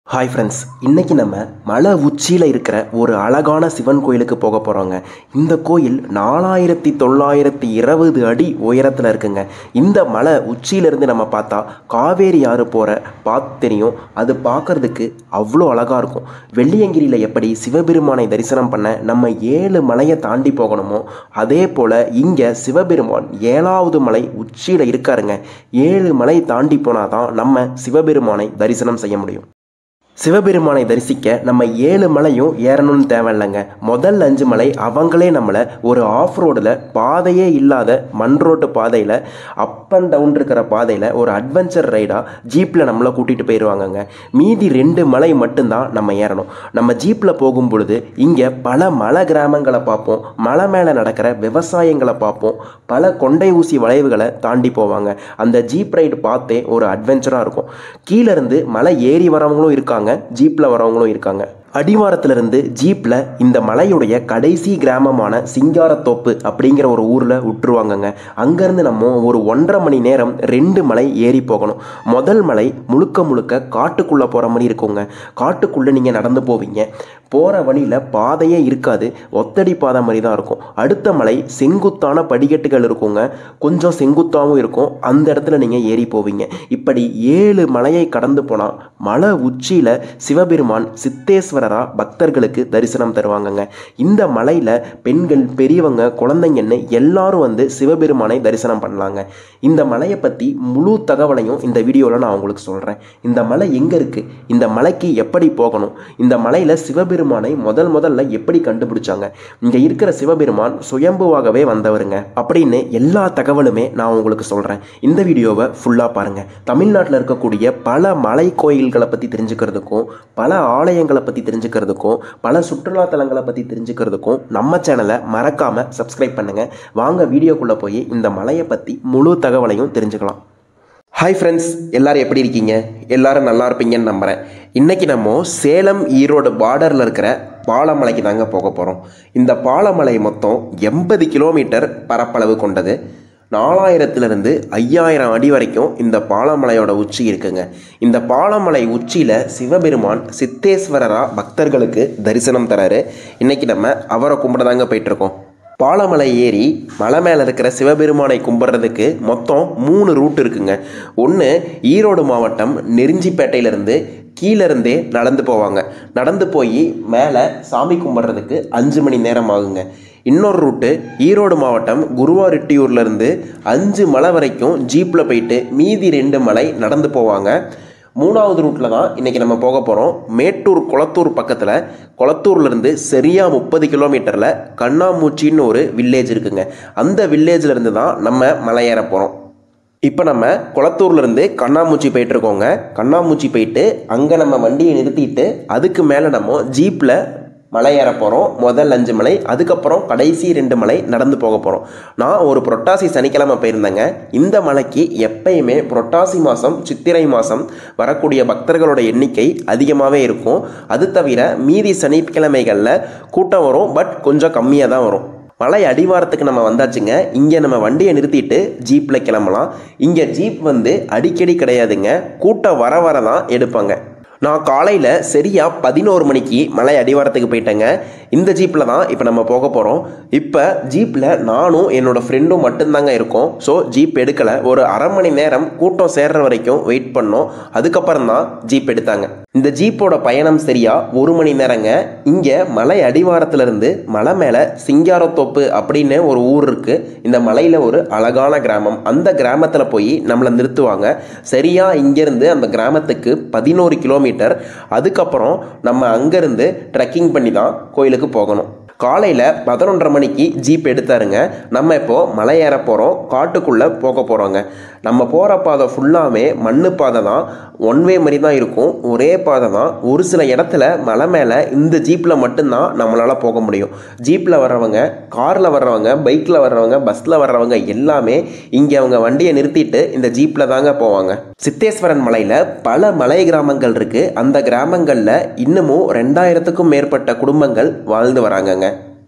Hi friends இன்றைக்கி நம்ம மலை உச்சியில் இருக்கிற ஒரு அழகான சிவன் கோயிலுக்கு போக போகிறோங்க இந்த கோயில் நாலாயிரத்தி தொள்ளாயிரத்தி இருபது அடி உயரத்தில் இருக்குங்க இந்த மலை உச்சியிலேருந்து நம்ம பார்த்தா காவேரி ஆறு போகிற பாத் தெரியும் அது பார்க்கறதுக்கு அவ்வளோ அழகாக இருக்கும் வெள்ளியங்கிரியில் எப்படி சிவபெருமானை தரிசனம் பண்ண நம்ம ஏழு மலையை தாண்டி போகணுமோ அதே போல் இங்கே சிவபெருமான் ஏழாவது மலை உச்சியில் இருக்காருங்க ஏழு மலை தாண்டி போனால் தான் நம்ம சிவபெருமானை தரிசனம் செய்ய முடியும் சிவபெருமானை தரிசிக்க நம்ம ஏழு மலையும் ஏறணும்னு தேவையில்லைங்க முதல் அஞ்சு மலை அவங்களே நம்மளை ஒரு ஆஃப் ரோடில் பாதையே இல்லாத மண் ரோட்டு பாதையில் அப் அண்ட் டவுன் இருக்கிற பாதையில் ஒரு அட்வென்ச்சர் ரைடாக ஜீப்பில் நம்மளை கூட்டிகிட்டு போயிடுவாங்கங்க மீதி ரெண்டு மலை மட்டும்தான் நம்ம ஏறணும் நம்ம ஜீப்பில் போகும் பொழுது இங்கே பல மலை கிராமங்களை பார்ப்போம் மலை மேலே நடக்கிற விவசாயங்களை பார்ப்போம் பல கொண்டை ஊசி வளைவுகளை தாண்டி போவாங்க அந்த ஜீப் ரைடு பார்த்தே ஒரு அட்வென்ச்சராக இருக்கும் கீழே இருந்து மலை ஏறி வரவங்களும் இருக்காங்க ஜீப்பில் வரவங்களும் இருக்காங்க அடிவாரத்திலிருந்து ஜீப்பில் இந்த மலையுடைய கடைசி கிராமமான சிங்காரத்தோப்பு அப்படிங்கிற ஒரு ஊரில் விட்டுருவாங்கங்க அங்கேருந்து நம்ம ஒரு ஒன்றரை மணி நேரம் ரெண்டு மலை ஏறி போகணும் முதல் மலை முழுக்க முழுக்க காட்டுக்குள்ளே போகிற மாதிரி இருக்குங்க காட்டுக்குள்ளே நீங்கள் நடந்து போவீங்க போகிற வழியில் பாதையே இருக்காது ஒத்தடி பாதை மாதிரி தான் இருக்கும் அடுத்த மலை செங்குத்தான படிக்கட்டுகள் இருக்குங்க கொஞ்சம் செங்குத்தாகவும் இருக்கும் அந்த இடத்துல நீங்கள் ஏறி போவீங்க இப்படி ஏழு மலையை கடந்து போனால் மலை உச்சியில் சிவபெருமான் சித்தேஸ்வரராக பக்தர்களுக்கு தரிசனம் தருவாங்கங்க இந்த மலையில் பெண்கள் பெரியவங்க குழந்தைங்கன்னு எல்லாரும் வந்து சிவபெருமானை தரிசனம் பண்ணலாங்க இந்த மலையை பற்றி முழு தகவலையும் இந்த வீடியோவில் நான் உங்களுக்கு சொல்கிறேன் இந்த மலை எங்கே இருக்குது இந்த மலைக்கு எப்படி போகணும் இந்த மலையில் சிவபெருமானை முதல் முதல்ல எப்படி கண்டுபிடிச்சாங்க இங்கே இருக்கிற சிவபெருமான் சுயம்புவாகவே வந்தவருங்க அப்படின்னு எல்லா தகவலுமே நான் உங்களுக்கு சொல்கிறேன் இந்த வீடியோவை ஃபுல்லாக பாருங்கள் தமிழ்நாட்டில் இருக்கக்கூடிய பல மலை கோயில்களை பற்றி தெரிஞ்சுக்கிறதுக்கும் பல ஆலயங்களை பற்றி தெரிஞ்சுக்கிறதுக்கும் பல சுற்றுலா தலங்களை பற்றி தெரிஞ்சுக்கிறதுக்கும் நம்ம சேனலை மறக்காமல் சப்ஸ்கிரைப் பண்ணுங்கள் வாங்க வீடியோக்குள்ளே போய் இந்த மலையை பற்றி முழு தகவலையும் தெரிஞ்சுக்கலாம் ஹாய் ஃப்ரெண்ட்ஸ் எல்லாரும் எப்படி இருக்கீங்க எல்லாரும் நல்லா இருப்பீங்கன்னு நம்புகிறேன் இன்றைக்கி நம்ம சேலம் ஈரோடு பார்டரில் இருக்கிற பாலமலைக்கு தாங்க போக போகிறோம் இந்த பாலமலை மொத்தம் எண்பது கிலோமீட்டர் பரப்பளவு கொண்டது நாலாயிரத்துலேருந்து ஐயாயிரம் அடி வரைக்கும் இந்த பாலமலையோட உச்சி இருக்குங்க இந்த பாலமலை உச்சியில் சிவபெருமான் சித்தேஸ்வரராக பக்தர்களுக்கு தரிசனம் தராரு இன்றைக்கி நம்ம அவரை கும்பிட தாங்க போயிட்டுருக்கோம் பாலமலை ஏறி மலை மேலே இருக்கிற சிவபெருமானை கும்பிட்றதுக்கு மொத்தம் மூணு ரூட் இருக்குங்க ஒன்று ஈரோடு மாவட்டம் நெருஞ்சிப்பேட்டையிலேருந்து கீழேருந்தே நடந்து போவாங்க நடந்து போய் மேலே சாமி கும்பிட்றதுக்கு அஞ்சு மணி நேரம் ஆகுங்க இன்னொரு ரூட்டு ஈரோடு மாவட்டம் குருவாரெட்டியூர்லேருந்து அஞ்சு மலை வரைக்கும் ஜீப்பில் போயிட்டு மீதி ரெண்டு மலை நடந்து போவாங்க மூணாவது ரூட்டில் தான் இன்றைக்கி நம்ம போக போகிறோம் மேட்டூர் குளத்தூர் பக்கத்தில் குளத்தூர்லேருந்து சரியாக முப்பது கிலோமீட்டரில் கண்ணாமூச்சின்னு ஒரு வில்லேஜ் இருக்குங்க அந்த வில்லேஜ்லேருந்து தான் நம்ம மலை ஏற போகிறோம் இப்போ நம்ம குளத்தூர்லேருந்து கண்ணாமூச்சி போயிட்டுருக்கோங்க கண்ணாமூச்சி போயிட்டு அங்கே நம்ம வண்டியை நிறுத்திட்டு அதுக்கு மேலே நம்ம ஜீப்பில் மலை ஏற போகிறோம் முதல் அஞ்சு மலை அதுக்கப்புறம் கடைசி ரெண்டு மலை நடந்து போக போகிறோம் நான் ஒரு புரட்டாசி சனிக்கிழமை போயிருந்தேங்க இந்த மலைக்கு எப்பயுமே புரட்டாசி மாதம் சித்திரை மாதம் வரக்கூடிய பக்தர்களோட எண்ணிக்கை அதிகமாகவே இருக்கும் அது தவிர மீதி சனிக்கிழமைகளில் கூட்டம் வரும் பட் கொஞ்சம் கம்மியாக தான் வரும் மலை அடிவாரத்துக்கு நம்ம வந்தாச்சுங்க இங்கே நம்ம வண்டியை நிறுத்திட்டு ஜீப்பில் கிளம்பலாம் இங்கே ஜீப் வந்து அடிக்கடி கிடையாதுங்க கூட்டம் வர வர தான் எடுப்பாங்க நான் காலையில் சரியாக பதினோரு மணிக்கு மலை அடிவாரத்துக்கு போயிட்டேங்க இந்த ஜீப்பில் தான் இப்போ நம்ம போக போகிறோம் இப்போ ஜீப்பில் நானும் என்னோடய ஃப்ரெண்டும் மட்டும்தாங்க இருக்கோம் ஸோ ஜீப் எடுக்கலை ஒரு அரை மணி நேரம் கூட்டம் சேர்ற வரைக்கும் வெயிட் பண்ணோம் அதுக்கப்புறம் தான் ஜீப் எடுத்தாங்க இந்த ஜீப்போட பயணம் சரியா ஒரு மணி நேரங்க இங்கே மலை அடிவாரத்திலிருந்து மலை மேலே சிங்காரத்தோப்பு அப்படின்னு ஒரு ஊர் இருக்குது இந்த மலையில் ஒரு அழகான கிராமம் அந்த கிராமத்தில் போய் நம்மளை நிறுத்துவாங்க சரியா இங்கேருந்து அந்த கிராமத்துக்கு பதினோரு கிலோமீட்டர் அதுக்கப்புறம் நம்ம அங்கேருந்து ட்ரெக்கிங் பண்ணி தான் கோயிலுக்கு போகணும் காலையில் பதினொன்றரை மணிக்கு ஜீப் எடுத்தாருங்க நம்ம இப்போது மலை ஏற போகிறோம் காட்டுக்குள்ளே போக போகிறோங்க நம்ம போகிற பாதை ஃபுல்லாமே மண்ணு பாதை தான் ஒன் வே மாதிரி தான் இருக்கும் ஒரே பாதை தான் ஒரு சில இடத்துல மலை மேலே இந்த ஜீப்பில் மட்டும்தான் நம்மளால் போக முடியும் ஜீப்பில் வர்றவங்க காரில் வர்றவங்க பைக்கில் வர்றவங்க பஸ்ஸில் வர்றவங்க எல்லாமே இங்கே அவங்க வண்டியை நிறுத்திட்டு இந்த ஜீப்பில் தாங்க போவாங்க சித்தேஸ்வரன் மலையில் பல மலை கிராமங்கள் இருக்குது அந்த கிராமங்களில் இன்னமும் ரெண்டாயிரத்துக்கும் மேற்பட்ட குடும்பங்கள் வாழ்ந்து வராங்கங்க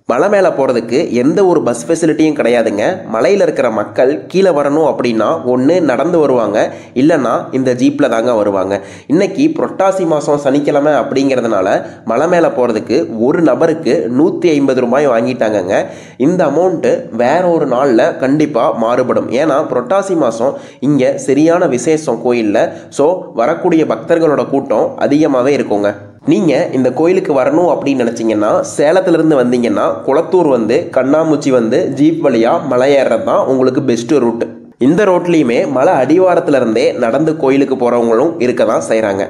மலை மேலே போகிறதுக்கு எந்த ஒரு பஸ் ஃபெசிலிட்டியும் கிடையாதுங்க மலையில் இருக்கிற மக்கள் கீழே வரணும் அப்படின்னா ஒன்று நடந்து வருவாங்க இல்லைன்னா இந்த ஜீப்பில் தாங்க வருவாங்க இன்னைக்கு புரட்டாசி மாதம் சனிக்கிழமை அப்படிங்கிறதுனால மலை மேலே போகிறதுக்கு ஒரு நபருக்கு நூற்றி ஐம்பது ரூபாய் வாங்கிட்டாங்கங்க இந்த அமௌண்ட்டு வேற ஒரு நாளில் கண்டிப்பாக மாறுபடும் ஏன்னா புரட்டாசி மாதம் இங்கே சரியான விசேஷம் கோயிலில் ஸோ வரக்கூடிய பக்தர்களோட கூட்டம் அதிகமாகவே இருக்குங்க நீங்கள் இந்த கோயிலுக்கு வரணும் அப்படின்னு நினச்சிங்கன்னா சேலத்துலேருந்து வந்தீங்கன்னா குளத்தூர் வந்து கண்ணாமூச்சி வந்து ஜீப் வழியாக மலை ஏறுறது தான் உங்களுக்கு பெஸ்ட்டு ரூட் இந்த ரோட்லேயுமே மலை அடிவாரத்துல இருந்தே நடந்து கோயிலுக்கு போகிறவங்களும் இருக்க தான் செய்கிறாங்க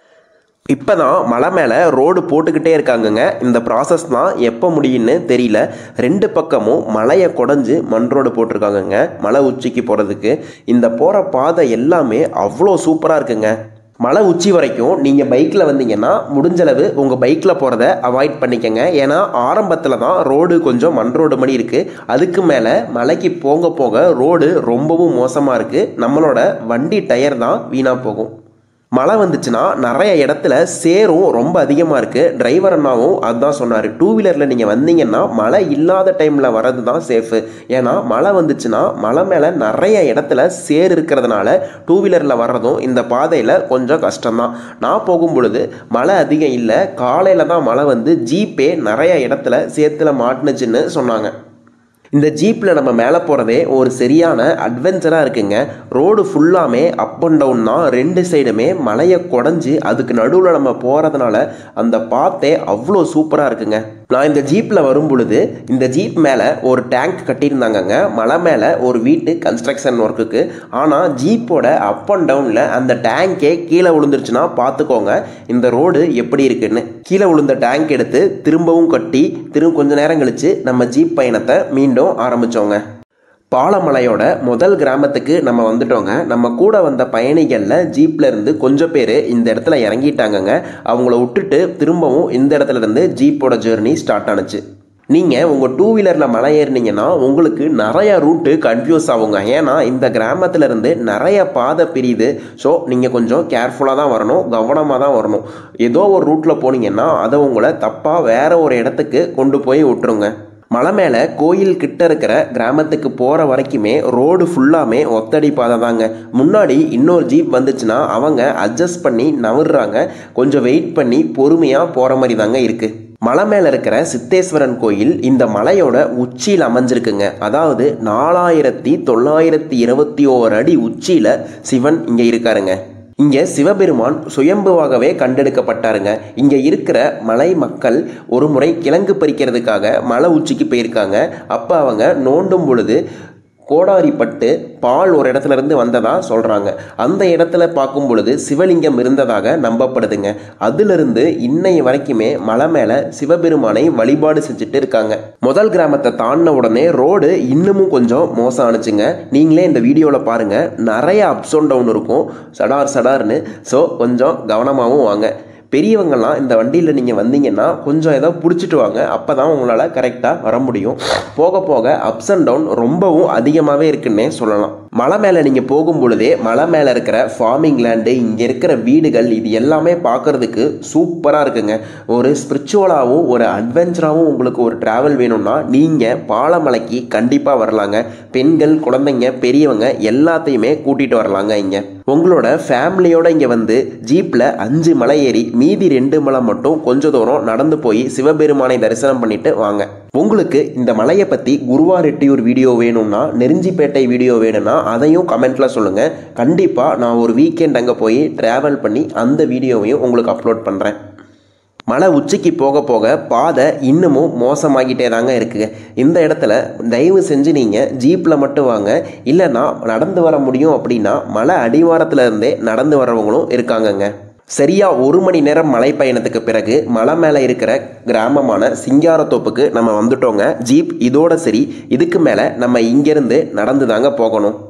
இப்போ தான் மலை மேலே ரோடு போட்டுக்கிட்டே இருக்காங்கங்க இந்த ப்ராசஸ் தான் எப்போ முடியும்னு தெரியல ரெண்டு பக்கமும் மலையை குடஞ்சு மண் ரோடு போட்டிருக்காங்கங்க மலை உச்சிக்கு போகிறதுக்கு இந்த போகிற பாதை எல்லாமே அவ்வளோ சூப்பராக இருக்குங்க மலை உச்சி வரைக்கும் நீங்கள் பைக்கில் வந்தீங்கன்னா முடிஞ்சளவு உங்கள் பைக்கில் போகிறத அவாய்ட் பண்ணிக்கங்க ஏன்னா ஆரம்பத்தில் தான் ரோடு கொஞ்சம் மண் ரோடு மணி இருக்குது அதுக்கு மேலே மலைக்கு போக போக ரோடு ரொம்பவும் மோசமாக இருக்குது நம்மளோட வண்டி டயர் தான் வீணாக போகும் மழை வந்துச்சுன்னா நிறைய இடத்துல சேரும் ரொம்ப அதிகமாக இருக்குது டிரைவர் அண்ணாவும் அதுதான் சொன்னார் டூ வீலரில் நீங்கள் வந்தீங்கன்னா மழை இல்லாத டைமில் வர்றது தான் சேஃபு ஏன்னா மழை வந்துச்சுன்னா மலை மேலே நிறைய இடத்துல சேர் இருக்கிறதுனால டூ வீலரில் வர்றதும் இந்த பாதையில் கொஞ்சம் கஷ்டம்தான் நான் போகும் பொழுது மழை அதிகம் இல்லை காலையில் தான் மழை வந்து ஜீப்பே நிறைய இடத்துல சேத்துல மாட்டுனுச்சுன்னு சொன்னாங்க இந்த ஜீப்பில் நம்ம மேலே போகிறதே ஒரு சரியான அட்வென்ச்சராக இருக்குங்க ரோடு ஃபுல்லாமே அப் அண்ட் டவுன் தான் ரெண்டு சைடுமே மலையை குடஞ்சி அதுக்கு நடுவில் நம்ம போகிறதுனால அந்த பாத்தே அவ்வளோ சூப்பராக இருக்குங்க நான் இந்த ஜீப்பில் வரும் பொழுது இந்த ஜீப் மேலே ஒரு டேங்க் கட்டியிருந்தாங்கங்க மலை மேலே ஒரு வீட்டு கன்ஸ்ட்ரக்ஷன் ஒர்க்குக்கு ஆனால் ஜீப்போட அப் அண்ட் டவுனில் அந்த டேங்கே கீழே விழுந்துருச்சுன்னா பார்த்துக்கோங்க இந்த ரோடு எப்படி இருக்குன்னு கீழே விழுந்த டேங்க் எடுத்து திரும்பவும் கட்டி திரும்ப கொஞ்ச நேரம் கழித்து நம்ம ஜீப் பயணத்தை மீண்டும் ஆரம்பித்தோங்க பாலமலையோட முதல் கிராமத்துக்கு நம்ம வந்துட்டோங்க நம்ம கூட வந்த பயணிகளில் ஜீப்ல இருந்து கொஞ்சம் பேர் இந்த இடத்துல இறங்கிட்டாங்கங்க அவங்கள விட்டுட்டு திரும்பவும் இந்த இடத்துல இருந்து ஜீப்போட ஜேர்னி ஸ்டார்ட் ஆனுச்சு நீங்கள் உங்கள் டூ வீலரில் மலை ஏறினீங்கன்னா உங்களுக்கு நிறைய ரூட்டு கன்ஃபியூஸ் ஆகுங்க ஏன்னா இந்த கிராமத்துல இருந்து நிறைய பாதை பிரியுது ஸோ நீங்கள் கொஞ்சம் கேர்ஃபுல்லாக தான் வரணும் கவனமாக தான் வரணும் ஏதோ ஒரு ரூட்டில் போனீங்கன்னா அதை உங்களை தப்பாக வேற ஒரு இடத்துக்கு கொண்டு போய் விட்டுருங்க மலை மேலே கோயில் கிட்ட இருக்கிற கிராமத்துக்கு போகிற வரைக்குமே ரோடு ஃபுல்லாமே ஒத்தடி பாதை தாங்க முன்னாடி இன்னொரு ஜீப் வந்துச்சுன்னா அவங்க அட்ஜஸ்ட் பண்ணி நவுறாங்க கொஞ்சம் வெயிட் பண்ணி பொறுமையாக போகிற மாதிரி தாங்க இருக்குது மலை மேலே இருக்கிற சித்தேஸ்வரன் கோயில் இந்த மலையோட உச்சியில் அமைஞ்சிருக்குங்க அதாவது நாலாயிரத்தி தொள்ளாயிரத்தி இருபத்தி ஓர் அடி உச்சியில் சிவன் இங்கே இருக்காருங்க இங்கே சிவபெருமான் சுயம்புவாகவே கண்டெடுக்கப்பட்டாருங்க இங்கே இருக்கிற மலை மக்கள் ஒரு முறை கிழங்கு பறிக்கிறதுக்காக மலை உச்சிக்கு போயிருக்காங்க அப்போ அவங்க நோண்டும் பொழுது கோடாரி பட்டு பால் ஒரு இடத்துல இருந்து வந்ததா சொல்கிறாங்க அந்த இடத்துல பார்க்கும் பொழுது சிவலிங்கம் இருந்ததாக நம்பப்படுதுங்க அதிலிருந்து இன்னைய வரைக்குமே மலை மேலே சிவபெருமானை வழிபாடு செஞ்சுட்டு இருக்காங்க முதல் கிராமத்தை தாண்டின உடனே ரோடு இன்னமும் கொஞ்சம் மோசம் ஆணுச்சுங்க நீங்களே இந்த வீடியோவில் பாருங்கள் நிறைய அப்ஸ் அண்ட் டவுன் இருக்கும் சடார் சடார்னு ஸோ கொஞ்சம் கவனமாகவும் வாங்க பெரியவங்கெல்லாம் இந்த வண்டியில் நீங்கள் வந்தீங்கன்னா கொஞ்சம் ஏதோ பிடிச்சிட்டு வாங்க அப்போ தான் உங்களால் கரெக்டாக வர முடியும் போக போக அப்ஸ் அண்ட் டவுன் ரொம்பவும் அதிகமாகவே இருக்குன்னே சொல்லலாம் மலை மேலே நீங்கள் போகும் பொழுதே மலை மேலே இருக்கிற ஃபார்மிங் லேண்டு இங்கே இருக்கிற வீடுகள் இது எல்லாமே பார்க்குறதுக்கு சூப்பராக இருக்குங்க ஒரு ஸ்பிரிச்சுவலாகவும் ஒரு அட்வென்ச்சராகவும் உங்களுக்கு ஒரு ட்ராவல் வேணும்னா நீங்கள் பாலமலைக்கு கண்டிப்பாக வரலாங்க பெண்கள் குழந்தைங்க பெரியவங்க எல்லாத்தையுமே கூட்டிகிட்டு வரலாங்க இங்கே உங்களோட ஃபேமிலியோட இங்கே வந்து ஜீப்பில் அஞ்சு மலை ஏறி மீதி ரெண்டு மலை மட்டும் கொஞ்ச தூரம் நடந்து போய் சிவபெருமானை தரிசனம் பண்ணிட்டு வாங்க உங்களுக்கு இந்த மலையை பற்றி குருவாரெட்டியூர் வீடியோ வேணும்னா நெருஞ்சிப்பேட்டை வீடியோ வேணும்னா அதையும் கமெண்ட்டில் சொல்லுங்கள் கண்டிப்பாக நான் ஒரு வீக்கெண்ட் அங்கே போய் ட்ராவல் பண்ணி அந்த வீடியோவையும் உங்களுக்கு அப்லோட் பண்ணுறேன் மலை உச்சிக்கு போக போக பாதை இன்னமும் மோசமாகிட்டே தாங்க இருக்குது இந்த இடத்துல தயவு செஞ்சு நீங்கள் ஜீப்பில் மட்டும் வாங்க இல்லைன்னா நடந்து வர முடியும் அப்படின்னா மலை அடிவாரத்தில் இருந்தே நடந்து வரவங்களும் இருக்காங்கங்க சரியா ஒரு மணி நேரம் மலை பயணத்துக்கு பிறகு மலை மேலே இருக்கிற கிராமமான சிங்காரத்தோப்புக்கு நம்ம வந்துட்டோங்க ஜீப் இதோட சரி இதுக்கு மேலே நம்ம இங்கேருந்து நடந்து தாங்க போகணும்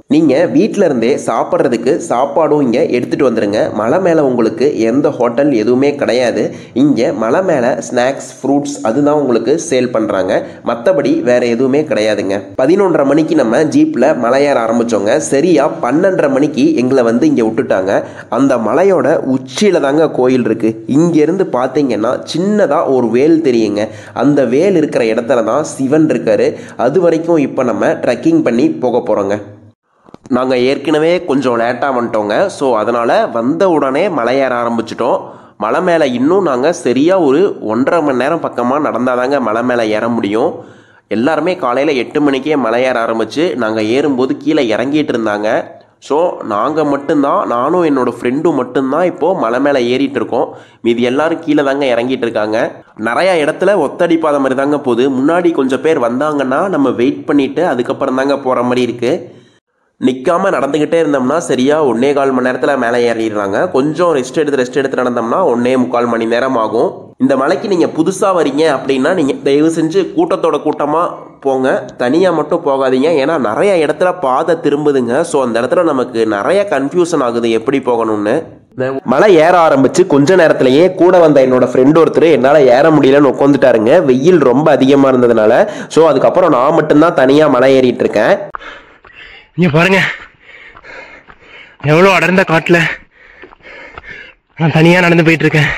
நீங்கள் வீட்டில் இருந்தே சாப்பிட்றதுக்கு சாப்பாடும் இங்கே எடுத்துகிட்டு வந்துடுங்க மலை மேலே உங்களுக்கு எந்த ஹோட்டல் எதுவுமே கிடையாது இங்கே மலை மேலே ஸ்நாக்ஸ் ஃப்ரூட்ஸ் அதுதான் உங்களுக்கு சேல் பண்ணுறாங்க மற்றபடி வேறு எதுவுமே கிடையாதுங்க பதினொன்றரை மணிக்கு நம்ம ஜீப்பில் மலையேற ஆரம்பித்தோங்க சரியாக பன்னெண்டரை மணிக்கு எங்களை வந்து இங்கே விட்டுட்டாங்க அந்த மலையோட உச்சியில் தாங்க கோயில் இருக்குது இங்கேருந்து பார்த்தீங்கன்னா சின்னதாக ஒரு வேல் தெரியுங்க அந்த வேல் இருக்கிற இடத்துல தான் சிவன் இருக்காரு அது வரைக்கும் இப்போ நம்ம ட்ரெக்கிங் பண்ணி போக போகிறோங்க நாங்கள் ஏற்கனவே கொஞ்சம் லேட்டாக வந்துட்டோங்க ஸோ அதனால் வந்த உடனே மலையேற ஆரம்பிச்சிட்டோம் மலை மேலே இன்னும் நாங்கள் சரியாக ஒரு ஒன்றரை மணி நேரம் பக்கமாக நடந்தாதாங்க மலை மேலே ஏற முடியும் எல்லாருமே காலையில் எட்டு மணிக்கே மலை ஏற ஆரம்பித்து நாங்கள் ஏறும்போது கீழே இறங்கிட்டு இருந்தாங்க ஸோ நாங்கள் மட்டும்தான் நானும் என்னோடய ஃப்ரெண்டும் மட்டும்தான் இப்போது மலை மேலே ஏறிட்டு இருக்கோம் மீதி எல்லாரும் கீழே தாங்க இறங்கிட்டு இருக்காங்க நிறையா இடத்துல ஒத்தடிப்பாத மாதிரி தாங்க போகுது முன்னாடி கொஞ்சம் பேர் வந்தாங்கன்னா நம்ம வெயிட் பண்ணிவிட்டு அதுக்கப்புறம் தாங்க போகிற மாதிரி இருக்குது நிற்காம நடந்துக்கிட்டே இருந்தோம்னா சரியாக ஒன்னே கால் மணி நேரத்தில் மேலே ஏறிடுறாங்க கொஞ்சம் ரெஸ்ட் எடுத்து ரெஸ்ட் எடுத்து நடந்தோம்னா ஒன்னே முக்கால் மணி நேரம் ஆகும் இந்த மலைக்கு நீங்கள் புதுசாக வரீங்க அப்படின்னா நீங்கள் தயவு செஞ்சு கூட்டத்தோட கூட்டமாக போங்க தனியாக மட்டும் போகாதீங்க ஏன்னா நிறைய இடத்துல பாதை திரும்புதுங்க ஸோ அந்த இடத்துல நமக்கு நிறைய கன்ஃபியூஷன் ஆகுது எப்படி போகணும்னு மலை ஏற ஆரம்பிச்சு கொஞ்ச நேரத்திலேயே கூட வந்த என்னோட ஃப்ரெண்ட் ஒருத்தர் என்னால் ஏற முடியலன்னு உட்காந்துட்டாருங்க வெயில் ரொம்ப அதிகமாக இருந்ததுனால ஸோ அதுக்கப்புறம் நான் மட்டும்தான் தனியாக மலை ஏறிட்டு இருக்கேன் இங்க பாருங்க எவ்வளோ அடர்ந்த காட்டுல நான் தனியா நடந்து போயிட்டு இருக்கேன்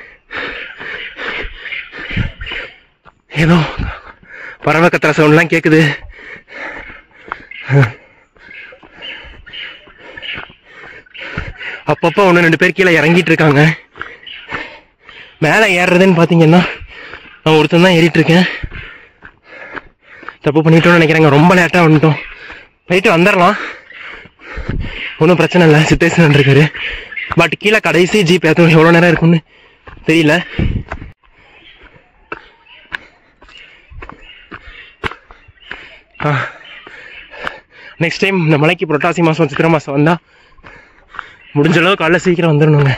ஏதோ பறவை கத்துற சவுண்ட்லாம் கேக்குது அப்பப்போ ஒன்று ரெண்டு பேர் கீழே இறங்கிட்டு இருக்காங்க மேலே ஏறுறதுன்னு பார்த்தீங்கன்னா நான் ஒருத்தன் தான் ஏறிட்டு இருக்கேன் தப்பு பண்ணிட்டோம்னு நினைக்கிறேங்க ரொம்ப லேட்டாக வந்துட்டோம் போயிட்டு வந்துடலாம் ஒன்றும் பிரச்சனை இல்லை சித்தேசன் இருக்காரு பட் கீழே கடைசி ஜீப் எத்தனை எவ்வளோ நேரம் இருக்கும்னு தெரியல நெக்ஸ்ட் டைம் இந்த மலைக்கு புரட்டாசி மாதம் சித்திரை மாதம் வந்தால் முடிஞ்ச அளவு காலைல சீக்கிரம் வந்துடணுங்க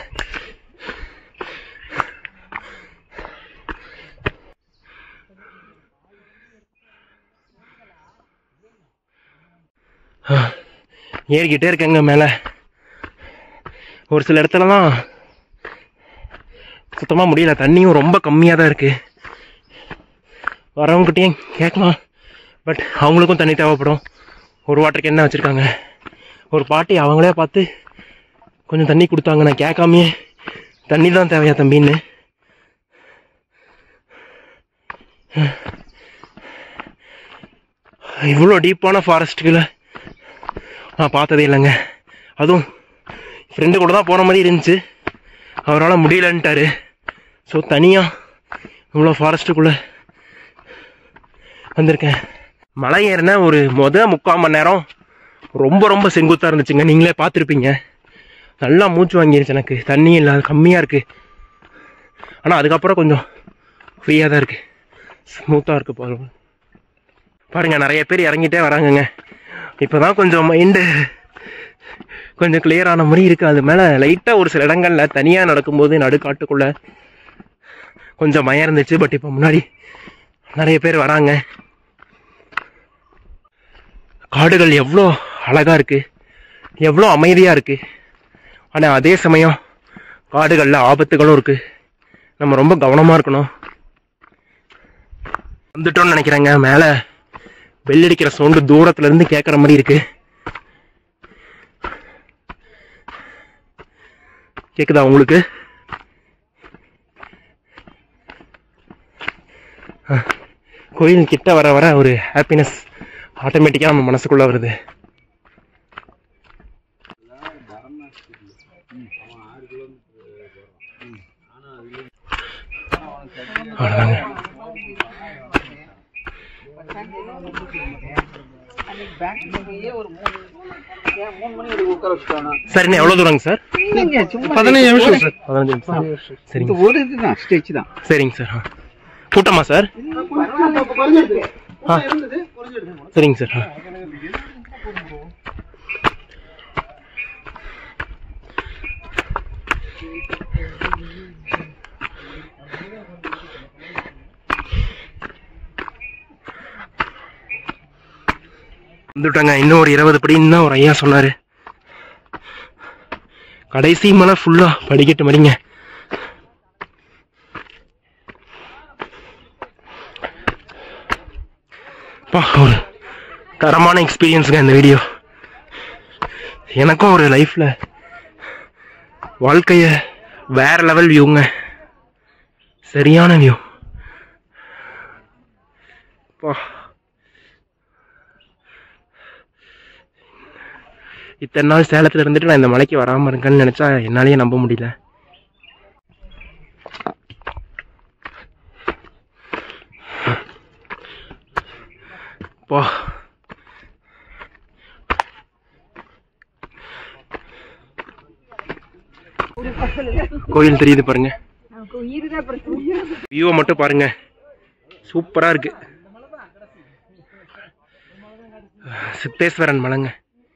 ஏறிக்கிட்டே இருக்கேங்க மேலே ஒரு சில இடத்துலலாம் சுத்தமாக முடியல தண்ணியும் ரொம்ப கம்மியாக தான் இருக்குது வரவங்ககிட்டயும் கேட்கலாம் பட் அவங்களுக்கும் தண்ணி தேவைப்படும் ஒரு வாட்டர் கேன் தான் வச்சுருக்காங்க ஒரு பாட்டி அவங்களே பார்த்து கொஞ்சம் தண்ணி கொடுத்தாங்க நான் கேட்காமையே தண்ணி தான் தேவையா தம்பின்னு இவ்வளோ டீப்பான ஃபாரஸ்ட்டுக்குள்ள நான் பார்த்ததே இல்லைங்க அதுவும் ஃப்ரெண்டு கூட தான் போன மாதிரி இருந்துச்சு அவரால் முடியலன்ட்டாரு ஸோ தனியாக இவ்வளோ ஃபாரஸ்ட்டுக்குள்ளே வந்திருக்கேன் மலை ஏறின ஒரு மொத முக்கால் மணி நேரம் ரொம்ப ரொம்ப செங்குத்தாக இருந்துச்சுங்க நீங்களே பார்த்துருப்பீங்க நல்லா மூச்சு வாங்கிருச்சு எனக்கு தண்ணி இல்லாத கம்மியாக இருக்குது ஆனால் அதுக்கப்புறம் கொஞ்சம் ஃப்ரீயாக தான் இருக்குது ஸ்மூத்தாக இருக்குது பாருங்க பாருங்க நிறைய பேர் இறங்கிட்டே வராங்கங்க இப்போதான் கொஞ்சம் மைண்டு கொஞ்சம் clear ஆன மாதிரி இருக்கு அது மேலே லைட்டாக ஒரு சில இடங்கள்ல தனியாக நடக்கும்போது நடுக்காட்டுக்குள்ள கொஞ்சம் பயம் இருந்துச்சு பட் இப்போ முன்னாடி நிறைய பேர் வராங்க காடுகள் எவ்வளோ அழகா இருக்கு எவ்வளோ அமைதியாக இருக்கு ஆனால் அதே சமயம் காடுகளில் ஆபத்துகளும் இருக்கு நம்ம ரொம்ப கவனமாக இருக்கணும் வந்துட்டோம்னு நினைக்கிறேங்க மேலே வெள்ளடிக்கிற சவுண்டு தூரத்துல இருந்து கேட்குற மாதிரி இருக்கு கேக்குதா உங்களுக்கு அஹ், கோயில் கிட்ட வர வர ஒரு ஹாப்பினஸ் ஆட்டோமேட்டிக்காக நம்ம மனசுக்குள்ள வருது அவ்வளோதாங்க சார் இன்னும் எவ்வளோ தூரங்க சார் பதினஞ்சு நிமிஷம் சார் பதினஞ்சு நிமிஷம் சரிங்க ஒரு இதுதான் ஸ்டேஜ் தான் சரிங்க சார் ஆ. கூட்டமா சார் ஆ சரிங்க சார் ஆ. வந்துட்டாங்க இன்னும் ஒரு இருபது படின்னு தான் ஒரு ஐயா சொன்னாரு கடைசி மலை ஃபுல்லா படிக்கட்டு மடிங்க அப்பா, ஒரு தரமான எக்ஸ்பீரியன்ஸுங்க இந்த வீடியோ எனக்கும் ஒரு லைஃப்ல வாழ்க்கைய வேற லெவல் வியூங்க சரியான வியூ இத்தனை நாள் சேலத்துல இருந்துட்டு நான் இந்த மலைக்கு வராம இருக்கேன்னு நினைச்சா என்னாலேயே நம்ப முடியல போ கோயில் தெரியுது பாருங்க வியூவை மட்டும் பாருங்க சூப்பரா இருக்கு சித்தேஸ்வரன் மலைங்க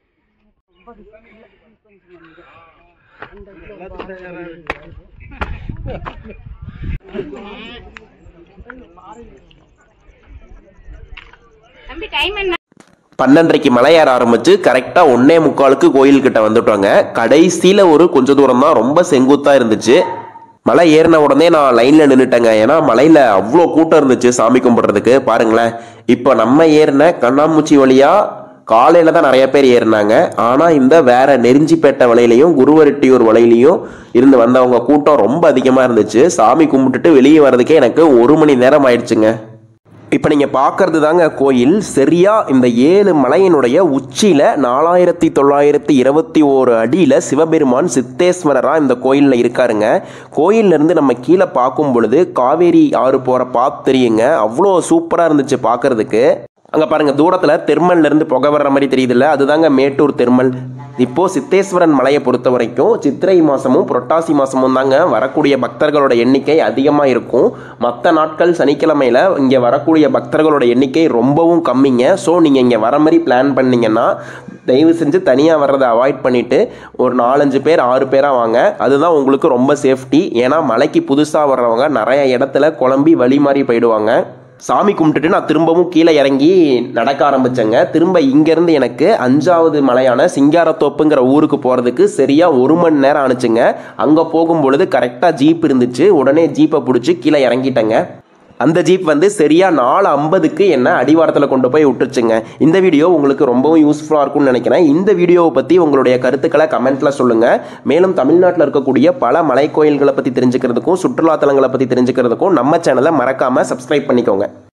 தம்பி டைம் என்ன பன்னெண்டரைக்கு மலை ஏற ஆரம்பிச்சு கரெக்டாக ஒன்னே முக்காலுக்கு கோயில்கிட்ட வந்துட்டோங்க கடைசியில் ஒரு கொஞ்ச தூரம் தான் ரொம்ப செங்குத்தாக இருந்துச்சு மலை ஏறின உடனே நான் லைனில் நின்றுட்டேங்க ஏன்னா மலையில் அவ்வளோ கூட்டம் இருந்துச்சு சாமி கும்பிட்றதுக்கு பாருங்களேன் இப்போ நம்ம ஏறின கண்ணாமூச்சி வழியாக காலையில் தான் நிறைய பேர் ஏறினாங்க ஆனால் இந்த வேற நெருஞ்சிப்பேட்டை வலையிலையும் குருவரெட்டியூர் வலையிலையும் இருந்து வந்தவங்க கூட்டம் ரொம்ப அதிகமாக இருந்துச்சு சாமி கும்பிட்டுட்டு வெளியே வர்றதுக்கே எனக்கு ஒரு மணி நேரம் ஆயிடுச்சுங்க இப்போ நீங்கள் பார்க்கறது தாங்க கோயில் சரியா இந்த ஏழு மலையினுடைய உச்சியில் நாலாயிரத்தி தொள்ளாயிரத்தி இருபத்தி ஓரு அடியில் சிவபெருமான் சித்தேஸ்வரராக இந்த கோயிலில் இருக்காருங்க கோயில்ல இருந்து நம்ம கீழே பார்க்கும் பொழுது காவேரி ஆறு போகிற பாத்து தெரியுங்க அவ்வளோ சூப்பராக இருந்துச்சு பார்க்கறதுக்கு அங்கே பாருங்க தூரத்தில் தெர்மல்ல இருந்து புகை வர்ற மாதிரி தெரியுதுல்ல அதுதாங்க மேட்டூர் தெர்மல் இப்போ சித்தேஸ்வரன் மலையை பொறுத்த வரைக்கும் சித்திரை மாசமும் புரட்டாசி மாசமும் தாங்க வரக்கூடிய பக்தர்களோட எண்ணிக்கை அதிகமாக இருக்கும் மற்ற நாட்கள் சனிக்கிழமையில இங்கே வரக்கூடிய பக்தர்களோட எண்ணிக்கை ரொம்பவும் கம்மிங்க ஸோ நீங்கள் இங்கே வர மாதிரி பிளான் பண்ணீங்கன்னா தயவு செஞ்சு தனியாக வர்றதை அவாய்ட் பண்ணிட்டு ஒரு நாலஞ்சு பேர் ஆறு பேராக வாங்க அதுதான் உங்களுக்கு ரொம்ப சேஃப்டி ஏன்னா மலைக்கு புதுசாக வர்றவங்க நிறைய இடத்துல குழம்பி வழி மாறி போயிடுவாங்க சாமி கும்பிட்டுட்டு நான் திரும்பவும் கீழே இறங்கி நடக்க ஆரம்பிச்சேங்க திரும்ப இங்கேருந்து எனக்கு அஞ்சாவது மலையான சிங்காரத்தோப்புங்கிற ஊருக்கு போகிறதுக்கு சரியாக ஒரு மணி நேரம் ஆணுச்சுங்க அங்கே போகும் பொழுது கரெக்டாக ஜீப் இருந்துச்சு உடனே ஜீப்பை பிடிச்சி கீழே இறங்கிட்டேங்க அந்த ஜீப் வந்து சரியா நாலு ஐம்பதுக்கு என்ன அடிவாரத்தில் கொண்டு போய் விட்டுருச்சுங்க இந்த வீடியோ உங்களுக்கு ரொம்பவும் யூஸ்ஃபுல்லாக இருக்கும்னு நினைக்கிறேன் இந்த வீடியோவை பற்றி உங்களுடைய கருத்துக்களை கமெண்ட்ல சொல்லுங்க மேலும் தமிழ்நாட்டில் இருக்கக்கூடிய பல மலை கோயில்களை பற்றி தெரிஞ்சுக்கிறதுக்கும் சுற்றுலா தலங்களை பற்றி தெரிஞ்சுக்கிறதுக்கும் நம்ம சேனலை மறக்காம சப்ஸ்கிரைப் பண்ணிக்கோங்க